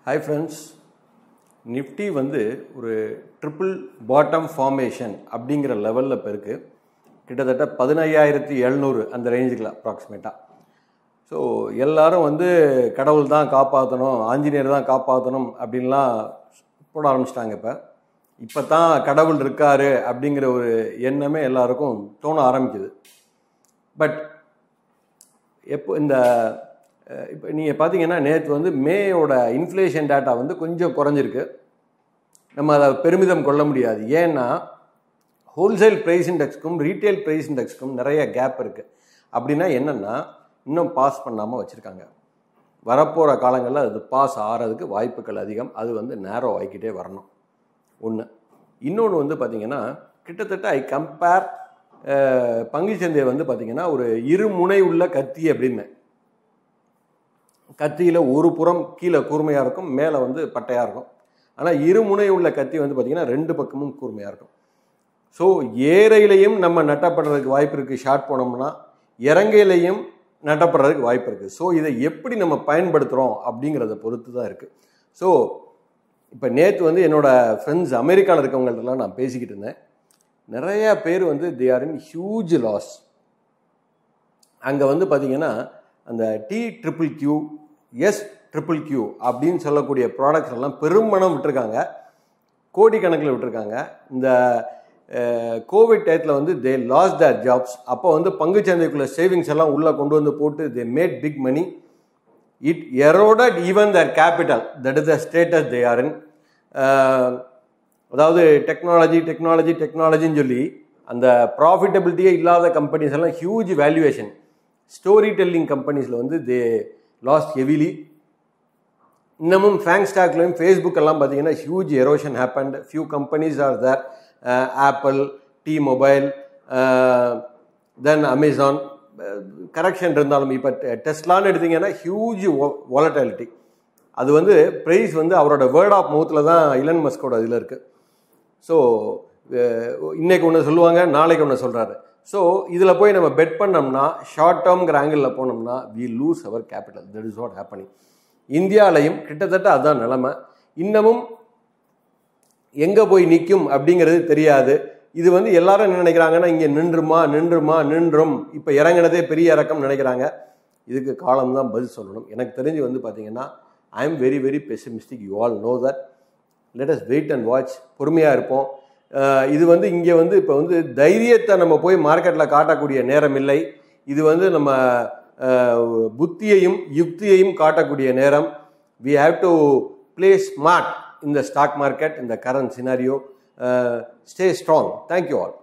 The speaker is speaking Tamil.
ஹாய் ஃப்ரெண்ட்ஸ் நிஃப்டி வந்து ஒரு ட்ரிபிள் பாட்டம் ஃபார்மேஷன் அப்படிங்கிற லெவலில் இப்போ இருக்குது கிட்டத்தட்ட பதினையாயிரத்தி எழுநூறு அந்த ரேஞ்சுக்கில் அப்ராக்சிமேட்டாக ஸோ எல்லாரும் வந்து கடவுள் தான் காப்பாற்றணும் ஆஞ்சநேயர் தான் காப்பாற்றணும் அப்படின்லாம் போட ஆரம்பிச்சிட்டாங்க இப்போ இப்போ தான் கடவுள் இருக்காரு அப்படிங்கிற ஒரு எண்ணமே எல்லாருக்கும் தோண ஆரம்பிக்குது பட் எப்போ இந்த அஹ், இப்போ நீங்கள் பார்த்தீங்கன்னா நேற்று வந்து மேயோட இன்ஃப்ளேஷன் டேட்டா வந்து கொஞ்சம் குறைஞ்சிருக்கு நம்ம அதை பெருமிதம் கொள்ள முடியாது ஏன்னா ஹோல்சேல் ப்ரைஸ் இண்டெக்ஸ்க்கும் ரீட்டைல் ப்ரைஸ் இண்டெக்ஸ்க்கும் நிறைய கேப் இருக்குது அப்படின்னா என்னென்னா இன்னும் பாஸ் பண்ணாமல் வச்சுருக்காங்க வரப்போகிற காலங்களில் அது பாஸ் ஆகிறதுக்கு வாய்ப்புகள் அதிகம் அது வந்து நேரோ ஆகிக்கிட்டே வரணும் ஒன்று இன்னொன்று வந்து பார்த்திங்கன்னா கிட்டத்தட்ட ஐ கம்பேர் பங்குச்சந்தையை வந்து பார்த்திங்கன்னா ஒரு இருமுனை உள்ள கத்தி அப்படின்னு கத்தியில் ஒரு புறம் கீழே கூர்மையாக இருக்கும் மேலே வந்து பட்டையாக இருக்கும் ஆனால் இருமுனை உள்ள கத்தி வந்து பார்த்திங்கன்னா ரெண்டு பக்கமும் கூர்மையாக இருக்கும் ஸோ ஏரையிலையும் நம்ம நட்டப்படுறதுக்கு வாய்ப்பு இருக்குது ஷார்ட் போனோம்னா இறங்கையிலையும் நட்டப்படுறதுக்கு வாய்ப்பு இருக்குது ஸோ இதை எப்படி நம்ம பயன்படுத்துகிறோம் அப்படிங்கிறத பொறுத்து தான் இருக்குது ஸோ இப்போ நேற்று வந்து என்னோட ஃப்ரெண்ட்ஸ் அமெரிக்காவில் இருக்கவங்கள்ட்டலாம் நான் பேசிக்கிட்டு இருந்தேன் நிறைய பேர் வந்து they are in huge loss அங்கே வந்து பார்த்தீங்கன்னா அந்த T triple Q S triple Q அப்படின்னு சொல்லக்கூடிய ப்ராடக்ட்ஸ் எல்லாம் பெருமணம் விட்டுருக்காங்க கோடிக்கணக்கில் விட்டுருக்காங்க இந்த கோவிட் டயத்தில் வந்து தே லாஸ் தேர் ஜாப்ஸ் அப்போ வந்து பங்குச்சந்தைக்குள்ள சேவிங்ஸ் எல்லாம் உள்ளே கொண்டு வந்து போட்டு they made big money it eroded even their capital that is the status they are in அதாவது டெக்னாலஜி டெக்னாலஜி டெக்னாலஜின்னு சொல்லி அந்த ப்ராஃபிட்டபிலிட்டியே இல்லாத கம்பெனிஸ் எல்லாம் ஹியூஜ் வேல்யூவேஷன் ஸ்டோரி டெல்லிங் கம்பெனிஸில் வந்து தே லாஸ்ட் ஹெவிலி இன்னமும் ஃபேங் ஸ்டாக்லையும் ஃபேஸ்புக் எல்லாம் பார்த்தீங்கன்னா huge erosion happened few companies are there Apple T Mobile then Amazon correction இருந்தாலும் இப்போ டெஸ்ட்லான்னு எடுத்தீங்கன்னா ஹியூஜ் வாலட்டாலிட்டி அது வந்து ப்ரைஸ் வந்து அவரோட வேர்ட் ஆஃப் மவுத்தில் தான் இலன் மஸ்கோட இதில் இருக்குது ஸோ இன்னைக்கு ஒன்று சொல்லுவாங்க நாளைக்கு ஒன்று சொல்கிறாரு ஸோ இதில் போய் நம்ம பெட் பண்ணோம்னா ஷார்ட் டேர்ம்ங்கிற ஆங்கிளில் போனோம்னா we lose our capital that is what happening இந்தியாலையும் கிட்டத்தட்ட அதுதான் நிலைமை இன்னமும் எங்கே போய் நிற்கும் அப்படிங்கிறது தெரியாது இது வந்து எல்லாரும் என்ன நினைக்கிறாங்கன்னா இங்கே நின்றுமா நின்றுமா நின்றும் இப்போ இறங்கினதே பெரிய இறக்கம் நினைக்கிறாங்க இதுக்கு காலம் தான் பதில் சொல்லணும் எனக்கு தெரிஞ்சு வந்து பார்த்தீங்கன்னா I am very very pessimistic you all know that let us wait and watch பொறுமையாக இருப்போம் அஹ் இது வந்து இங்கே வந்து இப்போ வந்து தைரியத்தை நம்ம போய் மார்க்கெட்டில் காட்டக்கூடிய நேரம் இல்லை இது வந்து நம்ம அஹ், புத்தியையும் யுக்தியையும் காட்டக்கூடிய நேரம் we have to play smart இந்த ஸ்டாக் மார்க்கெட் இந்த current scenario stay strong thank you all